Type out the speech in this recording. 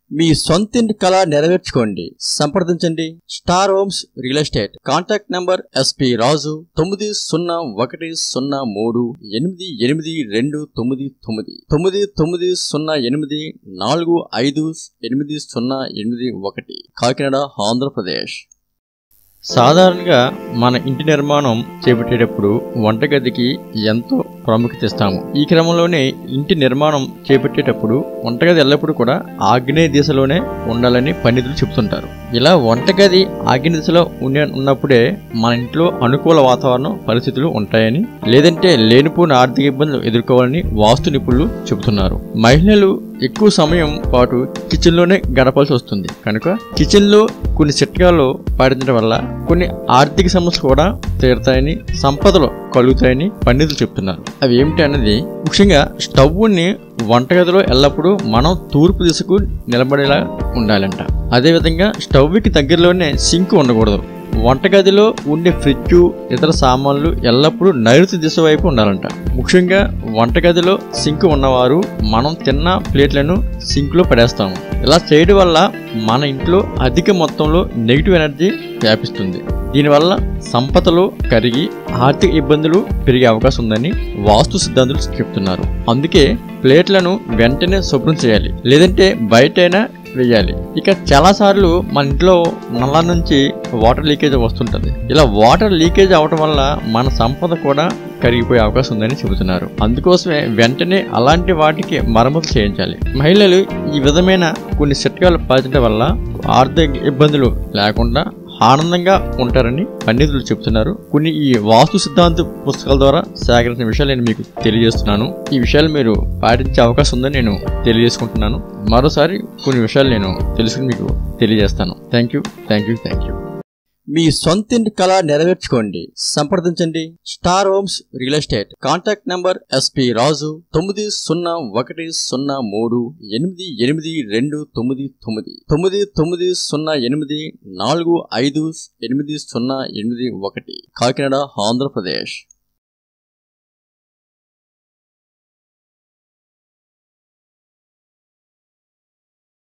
మీ సొంతింటి కళ నెరవేర్చుకోండి సంప్రదించండి star homes real estate contact number SP Raju తొమ్మిది సున్నా ఒకటి సున్నా మూడు ఎనిమిది ఎనిమిది రెండు తొమ్మిది తొమ్మిది తొమ్మిది తొమ్మిది సున్నా ఎనిమిది నాలుగు ఐదు ఎనిమిది సున్నా ఎనిమిది ఒకటి కాకినాడ ఆంధ్రప్రదేశ్ సాధారణంగా మన ఇంటి నిర్మాణం చేపట్టేటప్పుడు వంటగదికి ఎంతో ప్రాముఖ్యత ఇస్తాము ఈ క్రమంలోనే ఇంటి నిర్మాణం చేపట్టేటప్పుడు వంటగది ఎల్లప్పుడూ కూడా ఆగ్నేయ దిశలోనే ఉండాలని పండితులు చెబుతుంటారు ఇలా వంటగది ఆగ్నేయ దిశలో ఉండే ఉన్నప్పుడే మన ఇంట్లో అనుకూల వాతావరణం పరిస్థితులు ఉంటాయని లేదంటే లేనిపోయిన ఆర్థిక ఇబ్బందులు ఎదుర్కోవాలని వాస్తు నిపుణులు చెబుతున్నారు మహిళలు ఎక్కువ సమయం పాటు కిచెన్ లోనే గడపాల్సి వస్తుంది కనుక కిచెన్ లో కొన్ని చిట్కాలు పాటించడం వల్ల కొన్ని ఆర్థిక సమస్యలు కూడా తీరుతాయని సంపదలు కలుగుతాయని పండితులు చెప్తున్నారు అవి ఏమిటి అన్నది ముఖ్యంగా స్టవ్ని వంటగదిలో ఎల్లప్పుడూ మనం తూర్పు దిశకు నిలబడేలా ఉండాలంట అదేవిధంగా స్టవ్కి దగ్గరలోనే సింక్ ఉండకూడదు వంటగదిలో ఉండే ఫ్రిడ్జ్ ఇతర సామాన్లు ఎల్లప్పుడూ నైరుతి దిశ వైపు ఉండాలంట ముఖ్యంగా వంటగదిలో సింక్ ఉన్నవారు మనం తిన్న ప్లేట్లను సింక్లో పడేస్తాము ఇలా చేయడం వల్ల మన ఇంట్లో అధిక మొత్తంలో నెగిటివ్ ఎనర్జీ వ్యాపిస్తుంది దీనివల్ల సంపదలు కరిగి ఆర్థిక ఇబ్బందులు పెరిగే అవకాశం ఉందని వాస్తు సిద్ధాంతులు చెప్తున్నారు అందుకే ప్లేట్లను వెంటనే శుభ్రం చేయాలి లేదంటే బయటైనా వేయాలి ఇక చాలా సార్లు మన ఇంట్లో నల్ల నుంచి వాటర్ లీకేజ్ వస్తుంటది ఇలా వాటర్ లీకేజ్ అవటం వల్ల మన సంపద కూడా కరిగిపోయే అవకాశం ఉందని చెబుతున్నారు అందుకోసమే వెంటనే అలాంటి వాటికి మరమ్మతు చేయించాలి మహిళలు ఈ విధమైన కొన్ని చిట్కాలు పాటించడం వల్ల ఆర్థిక ఇబ్బందులు లేకుండా ఆనందంగా ఉంటారని పండితులు చెబుతున్నారు కొన్ని ఈ వాస్తు సిద్ధాంత పుస్తకాల ద్వారా సేకరించిన విషయాలు నేను మీకు తెలియజేస్తున్నాను ఈ విషయాలు మీరు పాటించే అవకాశం ఉందని నేను తెలియజేసుకుంటున్నాను మరోసారి కొన్ని విషయాలు నేను తెలుసుకుని మీకు తెలియజేస్తాను thank you thank you thank you మీ సొంతింటి కళ నెరవేర్చుకోండి సంప్రదించండి star homes real estate contact number SP Raju తొమ్మిది సున్నా ఒకటి సున్నా మూడు ఎనిమిది ఎనిమిది రెండు తొమ్మిది తొమ్మిది తొమ్మిది తొమ్మిది సున్నా ఎనిమిది నాలుగు ఐదు ఎనిమిది సున్నా ఎనిమిది ఒకటి కాకినాడ ఆంధ్రప్రదేశ్